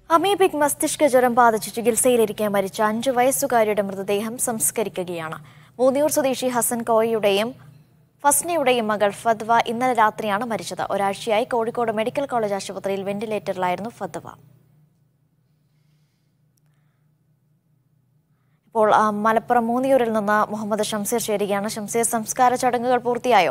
Amoebic മസ്തിഷ്ക ജ്വരം ബാധിച്ച് ചികിത്സയിലിരിക്കെ മരിച്ച അഞ്ചു വയസ്സുകാരിയുടെ മൃതദേഹം സംസ്കരിക്കുകയാണ് മൂന്നിയൂർ സ്വദേശി ഹസൻ കോയയുടെയും ഫസ്നയുടെയും മകൾ ഫദ്വ ഇന്നലെ രാത്രിയാണ് മരിച്ചത് ഒരാഴ്ചയായി കോഴിക്കോട് മെഡിക്കൽ കോളേജ് ആശുപത്രിയിൽ വെന്റിലേറ്ററിലായിരുന്നു ഫദ്വ ഇപ്പോൾ ആ, മലപ്പുറം മൂന്നിയൂരിൽ നിന്ന് മുഹമ്മദ് ഷംസീർ ചേരുകയാണ് ഷംസീർ സംസ്കാര ചടങ്ങുകൾ പൂർത്തിയായോ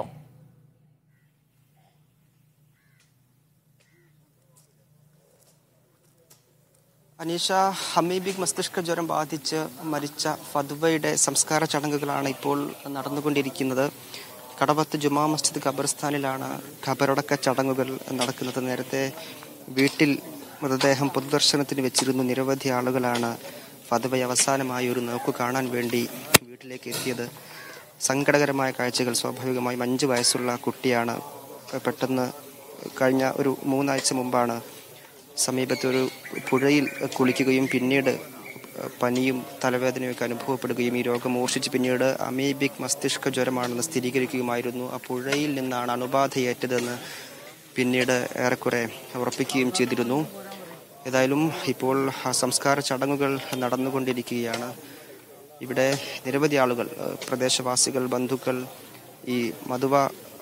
അനീഷ ഹമീബിക് മസ്തിഷ്ക ജ്വരം ബാധിച്ച് മരിച്ച ഫദ്വയുടെ സംസ്കാര ചടങ്ങുകളാണ് ഇപ്പോൾ നടന്നുകൊണ്ടിരിക്കുന്നത് കടവത്ത് ജുമാ മസ്ജിദ് ഖബർസ്ഥാനിലാണ് ഖബറടക്ക ചടങ്ങുകൾ നടക്കുന്നത് നേരത്തെ വീട്ടിൽ മൃതദേഹം പൊതുദർശനത്തിന് വെച്ചിരുന്നു നിരവധി ആളുകളാണ് ഫദ്വ അവസാനമായി ഒരു നോക്കു കാണാൻ വേണ്ടി വീട്ടിലേക്ക് എത്തിയത് സങ്കടകരമായ കാഴ്ചകൾ സ്വാഭാവികമായും അഞ്ച് വയസ്സുള്ള കുട്ടിയാണ് പെട്ടെന്ന് കഴിഞ്ഞ ഒരു മൂന്നാഴ്ച മുമ്പാണ് സമീപത്തെ ഒരു പുഴയിൽ കുളിക്കുകയും പിന്നീട് പനിയും തലവേദനയൊക്കെ അനുഭവപ്പെടുകയും ഈ രോഗം മൂർച്ഛിച്ച് പിന്നീട് അമീബിക് മസ്തിഷ്ക ജ്വരമാണെന്ന് സ്ഥിരീകരിക്കുകയുമായിരുന്നു ആ പുഴയിൽ നിന്നാണ് അണുബാധയേറ്റതെന്ന് പിന്നീട് ഏറെക്കുറെ ഉറപ്പിക്കുകയും ചെയ്തിരുന്നു ഏതായാലും ഇപ്പോൾ ആ സംസ്കാര ചടങ്ങുകൾ നടന്നുകൊണ്ടിരിക്കുകയാണ് ഇവിടെ നിരവധി ആളുകൾ ഏഹ് പ്രദേശവാസികൾ ബന്ധുക്കൾ ഈ മധുവ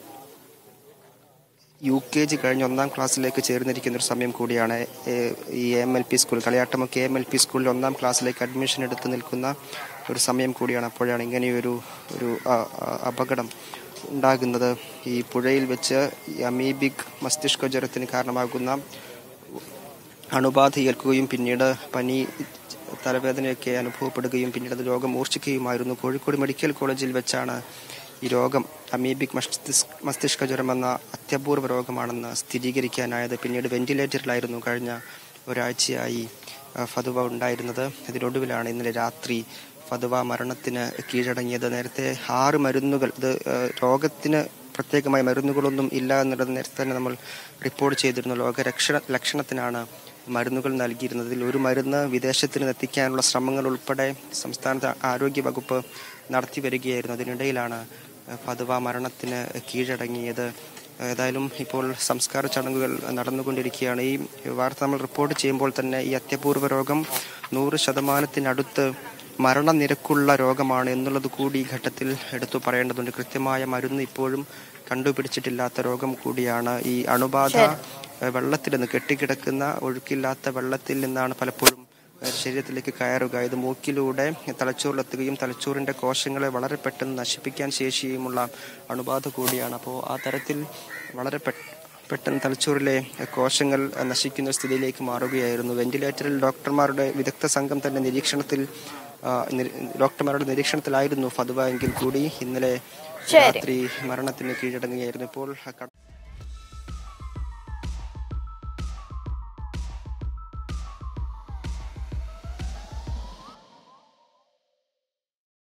യു കെ ജി കഴിഞ്ഞ് ഒന്നാം ക്ലാസ്സിലേക്ക് ചേർന്നിരിക്കുന്ന ഒരു സമയം കൂടിയാണ് ഏ- ഈ എം എൽ പി സ്കൂൾ കളിയാട്ടമൊക്കെ എം എൽ പി സ്കൂളിൽ ഒന്നാം ക്ലാസ്സിലേക്ക് അഡ്മിഷൻ എടുത്ത് നിൽക്കുന്ന ഒരു സമയം കൂടിയാണ് അപ്പോഴാണ് ഇങ്ങനെയൊരു ഒരു ആ, ആ, അപകടം ഉണ്ടാകുന്നത് ഈ പുഴയിൽ വെച്ച് ഈ അമീബിക് മസ്തിഷ്ക ജ്വരത്തിന് കാരണമാകുന്ന അണുബാധ ഏൽക്കുകയും പിന്നീട് പനി തലവേദനയൊക്കെ അനുഭവപ്പെടുകയും പിന്നീട് അത് രോഗം മൂർച്ഛിക്കുകയുമായിരുന്നു കോഴിക്കോട് മെഡിക്കൽ കോളേജിൽ വെച്ചാണ് ഈ രോഗം അമീബിക് മസ്തിസ് മസ്തിഷ്ക ജ്വരം എന്ന അത്യപൂർവ രോഗമാണെന്ന് സ്ഥിരീകരിക്കാനായത് പിന്നീട് വെന്റിലേറ്ററിലായിരുന്നു കഴിഞ്ഞ ഒരാഴ്ചയായി ആ, ഫതുവ ഉണ്ടായിരുന്നത് ഇതിനൊടുവിലാണ് ഇന്നലെ രാത്രി ഫതുവ മരണത്തിന് കീഴടങ്ങിയത് നേരത്തെ ആറ് മരുന്നുകൾ ഇത് ആ, രോഗത്തിന് പ്രത്യേകമായ മരുന്നുകളൊന്നും ഇല്ല എന്നുള്ളത് നേരത്തെ തന്നെ നമ്മൾ റിപ്പോർട്ട് ചെയ്തിരുന്നു ലോകരക്ഷണ ലക്ഷണത്തിനാണ് മരുന്നുകൾ നൽകിയിരുന്നത് ഇതിൽ ഒരു മരുന്ന് വിദേശത്തിന് എത്തിക്കാനുള്ള ശ്രമങ്ങൾ ഉൾപ്പെടെ സംസ്ഥാനത്തെ ആരോഗ്യ വകുപ്പ് നടത്തി വരികയായിരുന്നു അതിനിടയിലാണ് പതുവ മരണത്തിന് കീഴടങ്ങിയത് ഏതായാലും ഇപ്പോൾ സംസ്കാര ചടങ്ങുകൾ നടന്നുകൊണ്ടിരിക്കുകയാണ് ഈ വാർത്ത നമ്മൾ റിപ്പോർട്ട് ചെയ്യുമ്പോൾ തന്നെ ഈ അത്യപൂർവ രോഗം നൂറ് ശതമാനത്തിനടുത്ത് മരണനിരക്കുള്ള രോഗമാണ് എന്നുള്ളത് കൂടി ഈ ഘട്ടത്തിൽ എടുത്തു പറയേണ്ടതുണ്ട് കൃത്യമായ മരുന്ന് ഇപ്പോഴും കണ്ടുപിടിച്ചിട്ടില്ലാത്ത രോഗം കൂടിയാണ് ഈ അണുബാധ ഏഹ് വെള്ളത്തിൽ നിന്ന് കെട്ടിക്കിടക്കുന്ന ഒഴുക്കില്ലാത്ത വെള്ളത്തിൽ നിന്നാണ് പലപ്പോഴും ഏഹ് ശരീരത്തിലേക്ക് കയറുക ഇത് മൂക്കിലൂടെ തലച്ചോറിലെത്തുകയും തലച്ചോറിന്റെ കോശങ്ങളെ വളരെ പെട്ടെന്ന് നശിപ്പിക്കാൻ ശേഷിയുമുള്ള അണുബാധ കൂടിയാണ് അപ്പോൾ ആ തരത്തിൽ വളരെ പെ- പെട്ടെന്ന് തലച്ചോറിലെ കോശങ്ങൾ നശിക്കുന്ന സ്ഥിതിയിലേക്ക് മാറുകയായിരുന്നു വെന്റിലേറ്ററിൽ ഡോക്ടർമാരുടെ വിദഗ്ധ സംഘം തന്നെ നിരീക്ഷണത്തിൽ ആ, നിര- ഡോക്ടർമാരുടെ നിരീക്ഷണത്തിലായിരുന്നു ഫതുവ എങ്കിൽ കൂടി ഇന്നലെ ശരി. രാത്രി മരണത്തിന് കീഴടങ്ങുകയായിരുന്നു ഇപ്പോൾ കട-